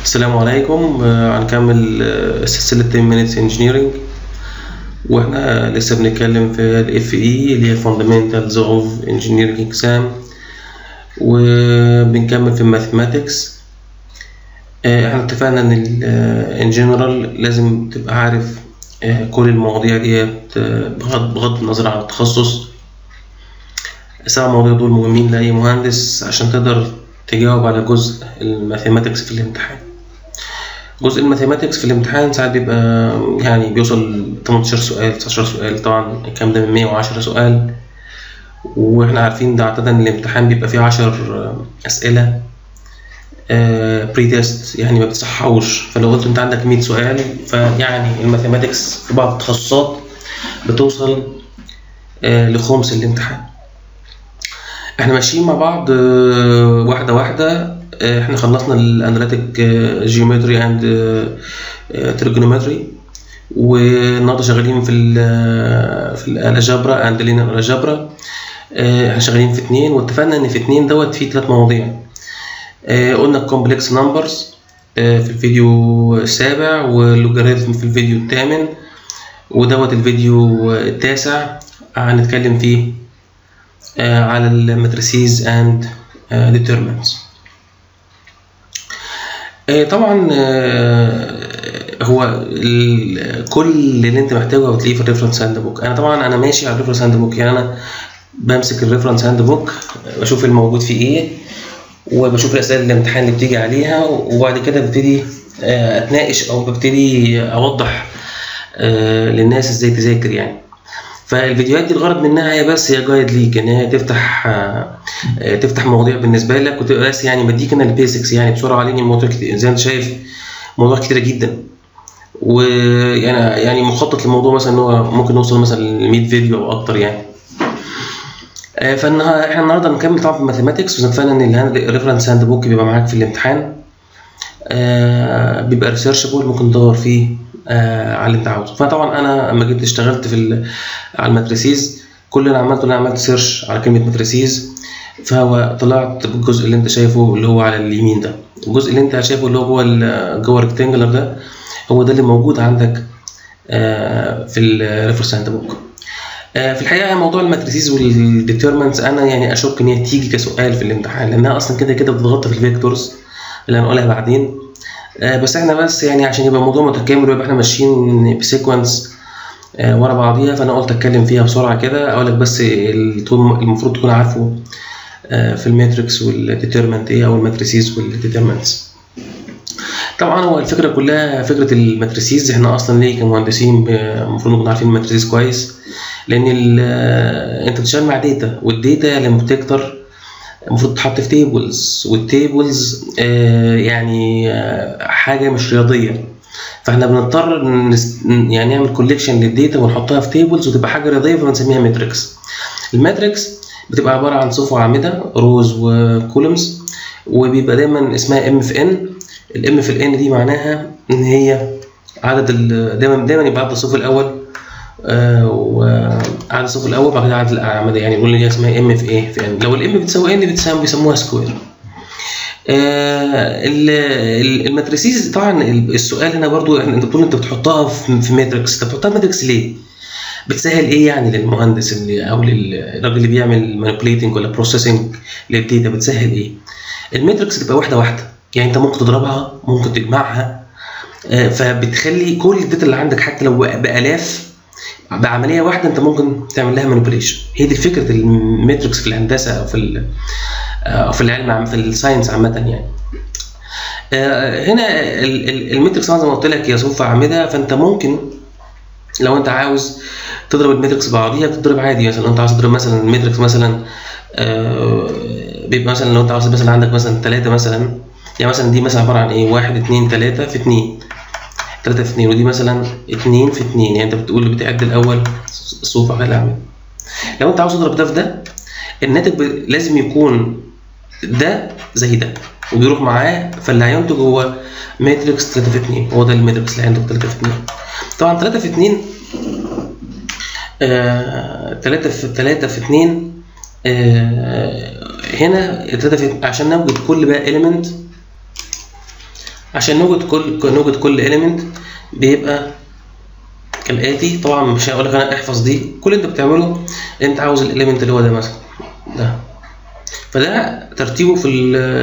السلام عليكم آه، هنكمل آه، سلسلة 10 minutes engineering واحنا لسه بنتكلم في ال FE اللي هي fundamentals of engineering exam وبنكمل في mathematics آه، احنا اتفقنا ان ال- آه، in general لازم تبقى عارف آه، كل المواضيع ديت آه، بغض بغض النظر عن التخصص السبع مواضيع دول مهمين لأي مهندس عشان تقدر تجاوب على جزء الماثيماتكس في الامتحان جزء الماثيماتكس في الامتحان ساعات بيبقى يعني بيوصل 18 سؤال 19 سؤال طبعا الكلام ده من 110 سؤال واحنا عارفين ده عادة الامتحان بيبقى فيه 10 أسئلة بري تيست يعني ما بتصحوش فلو قلت انت عندك 100 سؤال فيعني الماثيماتكس في بعض التخصصات بتوصل آه، لخمس الامتحان احنا ماشيين مع بعض آه، واحدة واحدة آه، احنا خلصنا الاناليتيك جيومتري اند تريجونومتري والنهارده شغالين في ال في الالجبرا اند لينير الجبرا احنا شغالين في اتنين واتفقنا ان في اتنين دوت في تلات مواضيع آه، قلنا الكومبلكس نمبرز في الفيديو السابع واللوجاريتم في الفيديو الثامن ودوت الفيديو التاسع هنتكلم فيه آه، على الماتريسيز اند determinants آه، طبعا آه، هو ال- كل اللي انت محتاجه هتلاقيه في الريفرنس هاند بوك انا طبعا انا ماشي على الريفرنس هاند بوك يعني انا بمسك الريفرنس هاند بوك بشوف الموجود فيه ايه وبشوف الاسئله الامتحان اللي بتيجي عليها وبعد كده ببتدي آه، اتناقش او ببتدي اوضح آه، للناس ازاي تذاكر يعني فالفيديوهات دي الغرض منها هي بس هي جايد ليك ان هي تفتح آه، آه، تفتح مواضيع بالنسبه لك وتبقى بس يعني بديك انا البيسكس يعني بسرعه لان الموضوع كتير زي ما انت شايف موضوع كتيره جدا ويعني يعني مخطط للموضوع مثلا ان هو ممكن نوصل مثلا ل 100 فيديو او اكتر يعني آه، فالنها احنا النهارده هنكمل طبعا في الماثيماتكس واتفقنا ان الريفرنس هاند بوك بيبقى معاك في الامتحان آه، بيبقى ريسيرشبل ممكن تدور فيه آه، على اللي انت عاوزه فطبعا انا لما جيت اشتغلت في ال- على الماتريسيز كل اللي عملته ان انا عملت سيرش على كلمه ماتريسيز فهو طلعت بالجزء اللي انت شايفه اللي هو على اليمين ده الجزء اللي انت شايفه اللي هو جوه ال- جوه الريكتانجلر ده هو ده اللي موجود عندك آه، في الريفرنس هاند بوك آه، في الحقيقه موضوع الماتريسيز والديترمنتس انا يعني اشك ان هي تيجي كسؤال في الامتحان لانها اصلا كده كده بتتغطى في الفيكتورز اللي هنقولها بعدين آه، بس احنا بس يعني عشان يبقى الموضوع متكامل ويبقى احنا ماشيين بسيكونس آه، ورا بعضيها فانا قلت اتكلم فيها بسرعه كده اقول لك بس الطول المفروض تكون عارفه آه، في الماتريكس والديترمنت ايه او الماتريسيز والديترمنتس طبعا هو الفكره كلها فكره الماتريسيز احنا اصلا ليه كمهندسين ب- المفروض نكون عارفين الماتريسيز كويس لان ال- آه، انت بتشتغل مع داتا والداتا لما بتكتر المفروض تتحط في تيبلز والتيبلز آه، يعني آه، حاجه مش رياضيه فاحنا بنضطر نس- يعني نعمل كوليكشن للداتا ونحطها في تيبلز وتبقى حاجه رياضيه فبنسميها ماتريكس الماتريكس بتبقى عباره عن صفوف اعمده روز وكولومز وبيبقى دايما اسمها ام في ان الام في الان دي معناها ان هي عدد ال- دايما دايما يبقى عدد الصف الاول آه، وعدد الصف الاول بعد كده عدد الاعمده يعني نقول ان هي اسمها ام في ايه في ان لو الام بتساوي ان بتساوي بيسموها سكوير آه، ال- ال- الماتريسيز طبعا ال- السؤال هنا برضو إحنا- انت بتقول انت بتحطها في في ماتريكس انت بتحطها في ماتريكس ليه؟ بتسهل ايه يعني للمهندس اللي او للراجل اللي بيعمل مانيبيوليتنج ولا بروسيسنج للداتا بتسهل ايه؟ الماتريكس تبقى واحده واحده يعني انت ممكن تضربها ممكن تجمعها آه، فبتخلي كل الداتا اللي عندك حتى لو بالاف بعمليه واحده انت ممكن تعمل لها مانيبيوليشن هي دي فكره الماتريكس في الهندسه او في ال- او في العلم عام- في الساينس عامه يعني آه، هنا ال- ال- الماتريكس طبعا زي ما قلت لك هي صفوف اعمده فانت ممكن لو انت عاوز تضرب الماتريكس بعضيها بتضرب عادي مثلا لو انت عاوز تضرب مثلا الماتريكس مثلا آه، بيبقى مثلا لو انت عاوز مثلا عندك مثلا ثلاثة مثلا يعني مثلا دي مثلا عبارة عن ايه واحد اتنين تلاتة في اتنين تلاتة في اتنين ودي مثلا اتنين في اتنين يعني انت بتقول بتعد الأول صفوف على الأعمدة لو انت عاوز تضرب ده في ده الناتج ب- لازم يكون ده زي ده وبيروح معاه فاللي هينتج هو ماتريكس 3 في 2 هو ده الماتريكس اللي هينتج 3 في 2 طبعا 3 في 2 آه 3 في 3 في 2 آه هنا 3 في عشان نوجد كل بقى element عشان نوجد كل نوجد كل element بيبقى كالآتي طبعا مش هقول لك انا احفظ دي كل اللي انت بتعمله انت عاوز الاليمنت اللي هو ده مثلا ده فده ترتيبه في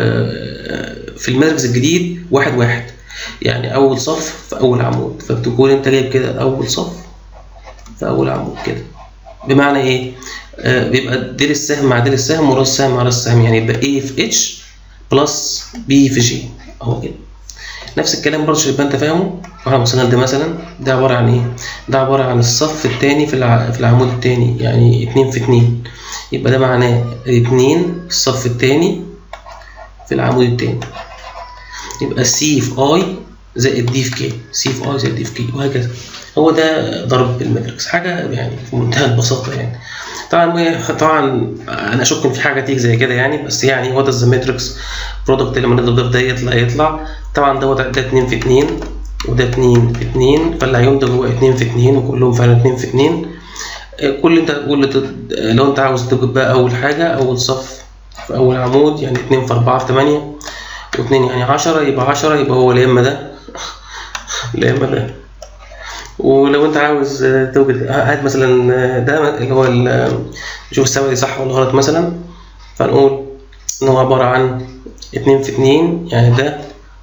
ال- في الماتريكس الجديد واحد واحد يعني اول صف في اول عمود فبتكون انت جايب كده اول صف في اول عمود كده بمعنى ايه آه بيبقى ديل السهم مع ديل السهم وراس السهم مع راس السهم يعني يبقى A في H بلس B في G اهو كده نفس الكلام برضه عشان يبقى انت فاهمه واحنا مثلا ده مثلا ده عباره عن ايه ده عباره عن الصف الثاني في الع... في العمود الثاني يعني اتنين في اتنين يبقى ده معناه اتنين الصف الثاني في العمود الثاني يبقى سي في اي زائد دي في كي سي في اي زائد دي في كي وهكذا هو ده ضرب الماتريكس حاجه يعني في منتهى البساطه يعني طبعا طبعا انا اشك ان في حاجه تيجي زي كده يعني بس يعني وات از ذا ماتريكس برودكت لما نضرب ده يطلع يطلع طبعا دوت ده 2 في 2 وده 2 في 2 فاللي هينتج هو 2 في 2 وكلهم فعلا 2 في 2 كل انت كل لو انت عاوز تجيب بقى اول حاجه اول صف في اول عمود يعني 2 في 4 في 8 و2 يعني 10 يبقى 10 يبقى هو لا اما ده لا اما ده ولو انت عاوز توجد هات مثلا ده اللي هو نشوف السبب دي صح ولا غلط مثلا فنقول ان هو عباره عن 2 في 2 يعني ده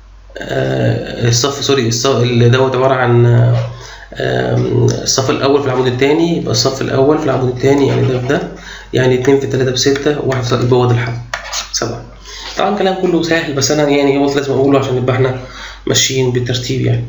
آه الصف سوري الصف اللي دوت عباره عن آه الصف الاول في العمود الثاني يبقى الصف الاول في العمود الثاني يعني ده في ده يعني 2 في 3 ب 6 وواحد يبقى هو ده الحل 7 طبعا الكلام كله سهل بس انا يعني قلت لازم اقوله عشان نبقى احنا ماشيين بالترتيب يعني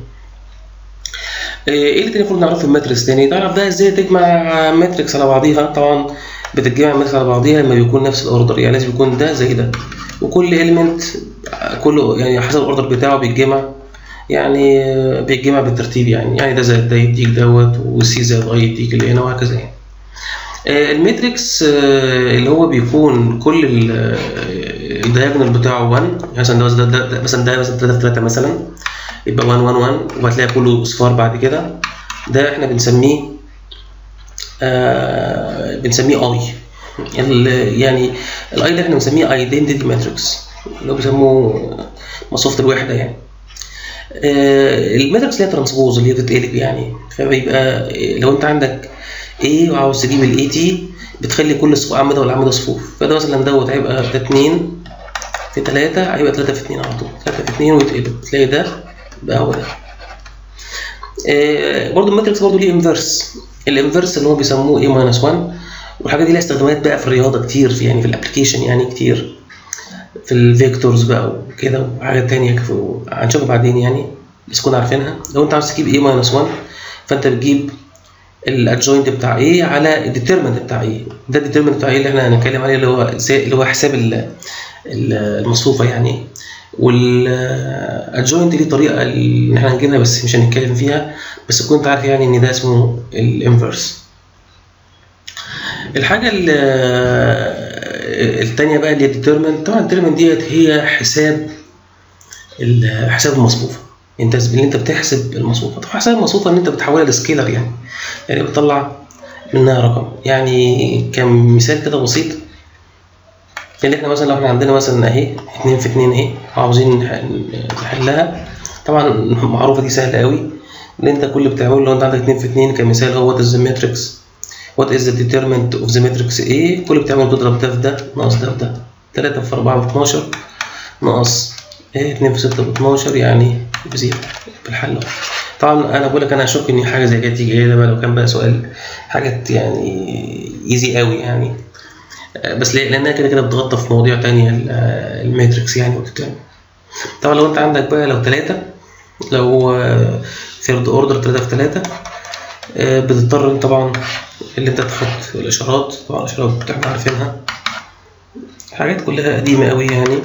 ايه اللي تاني المفروض نعرفه في الماتريكس تاني تعرف ده ازاي تجمع ماتريكس على بعضيها طبعا بتتجمع ماتريكس على بعضيها لما بيكون نفس الاوردر يعني لازم يكون ده زي ده وكل اليمنت كله يعني حسب الاوردر بتاعه بيتجمع يعني بيتجمع بالترتيب يعني يعني ده زائد ده يديك دوت وسي زائد اي يديك اللي هنا وهكذا يعني الماتريكس اللي هو بيكون كل الدايجونال بتاعه 1 مثلا ده, ده, ده مثلا ده مثلا 3 في 3 مثلا يبقى 1 1 1 وهتلاقي كله اصفار بعد كده ده احنا بنسميه آه بنسميه اي يعني الاي ده احنا بنسميه ايدنتيتي ماتريكس اللي هو بيسموه مصفوفه الوحده يعني آه الماتريكس ليها ترانسبوز اللي هي بتتقلب يعني فبيبقى لو انت عندك A وعاوز تجيب الاي تي بتخلي كل صفوف اعمده والعمده صفوف فده مثلا دوت هيبقى ده 2 في 3 هيبقى 3 في 2 على طول 3 في 2 ويتقلب تلاقي ده بقى هو ده آه برضه الماتريكس برضه ليه انفرس الانفرس اللي هو بيسموه A ماينس 1 والحاجات دي ليها استخدامات بقى في الرياضه كتير في يعني في الابلكيشن يعني كتير في الفيكتورز بقى وكده وحاجات تانية هنشوفها بعدين يعني بس كنا عارفينها لو انت عاوز تجيب A ماينس 1 فانت بتجيب الادجوينت بتاع ايه على الديترمنت بتاع ايه ده الديترمنت بتاع ايه اللي احنا هنتكلم عليه اللي هو اللي هو حساب المصفوفه يعني والادجوينت ليه طريقه ان احنا هنجيبها بس مش هنتكلم فيها بس كنت عارف يعني ان ده اسمه الانفرس الحاجه الثانيه بقى اللي هي الديترمنت طبعا الديترمنت ديت هي حساب حساب المصفوفه انت اللي انت بتحسب المصفوفه طبعا حساب المصفوفه ان انت بتحولها لسكيلر يعني يعني بتطلع منها رقم يعني كمثال كده بسيط اللي احنا مثلا لو احنا عندنا مثلا اهي 2 في 2 اهي وعاوزين نحلها طبعا معروفه دي سهله قوي ان انت كل اللي بتعمله لو انت عندك 2 في 2 كمثال هو وات از ذا ماتريكس وات از ذا ديترمنت اوف ذا ماتريكس ايه كل اللي بتعمله بتضرب ده في ده ناقص ده في ده 3 في 4 ب 12 ناقص ايه 2 في 6 ب 12 يعني بزيرو بالحل طبعا انا بقول لك انا اشك ان حاجه زي كده تيجي هنا بقى لو كان بقى سؤال حاجات يعني ايزي قوي يعني بس لانها كده كده بتغطى في مواضيع تانية الماتريكس يعني والتاني طبعا لو انت عندك بقى لو ثلاثة لو ثيرد اوردر 3 في 3 بتضطر طبعا اللي انت تحط الاشارات طبعا الاشارات احنا عارفينها حاجات كلها قديمة قوي يعني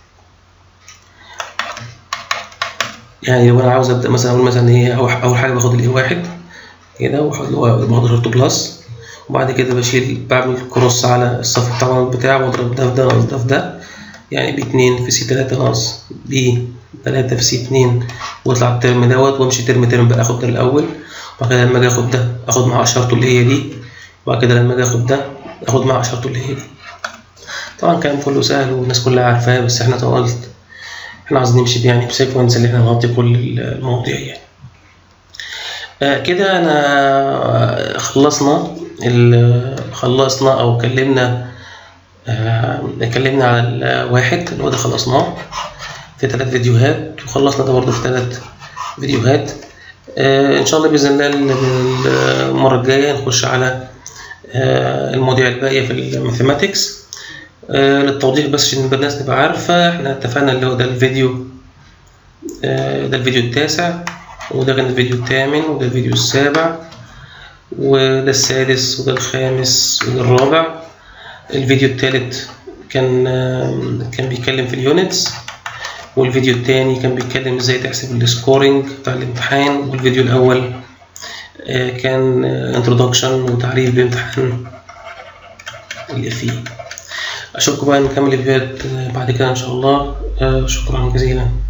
يعني لو انا عاوز ابدا مثلا اقول مثلا ايه اول حاجه باخد الايه واحد كده وباخد اشارته بلس وبعد كده بشيل بعمل كروس على الصف طبعا بتاعه واضرب ده في ده ناقص ده في ده يعني ب 2 في سي 3 ناقص ب 3 في سي 2 واطلع الترم دوت وامشي ترم ترم بقى اخد ده الاول وبعد كده لما اجي اخد ده اخد معاه اشارته اللي هي دي وبعد كده لما اجي اخد ده اخد معاه اشارته اللي هي دي طبعا الكلام كله سهل والناس كلها عارفاه بس احنا قلت احنا عايزين نمشي بيه يعني بسيكونس اللي احنا نغطي كل المواضيع يعني آه كده انا خلصنا خلصنا او كلمنا آه اتكلمنا على الواحد اللي هو ده خلصناه في ثلاث فيديوهات وخلصنا ده برضه في ثلاث فيديوهات آه ان شاء الله باذن الله المره الجايه نخش على آه المواضيع الباقيه في الماثيماتكس آه للتوضيح بس عشان الناس تبقى عارفه احنا اتفقنا اللي هو ده الفيديو آه ده الفيديو التاسع وده كان الفيديو الثامن وده الفيديو السابع وده السادس وده الخامس وده الرابع الفيديو الثالث كان كان بيتكلم في اليونتس والفيديو الثاني كان بيتكلم ازاي تحسب السكورينج بتاع الامتحان والفيديو الاول كان انترودكشن وتعريف بامتحان الاف اشوفكم بقى نكمل الفيديوهات بعد كده ان شاء الله شكرا جزيلا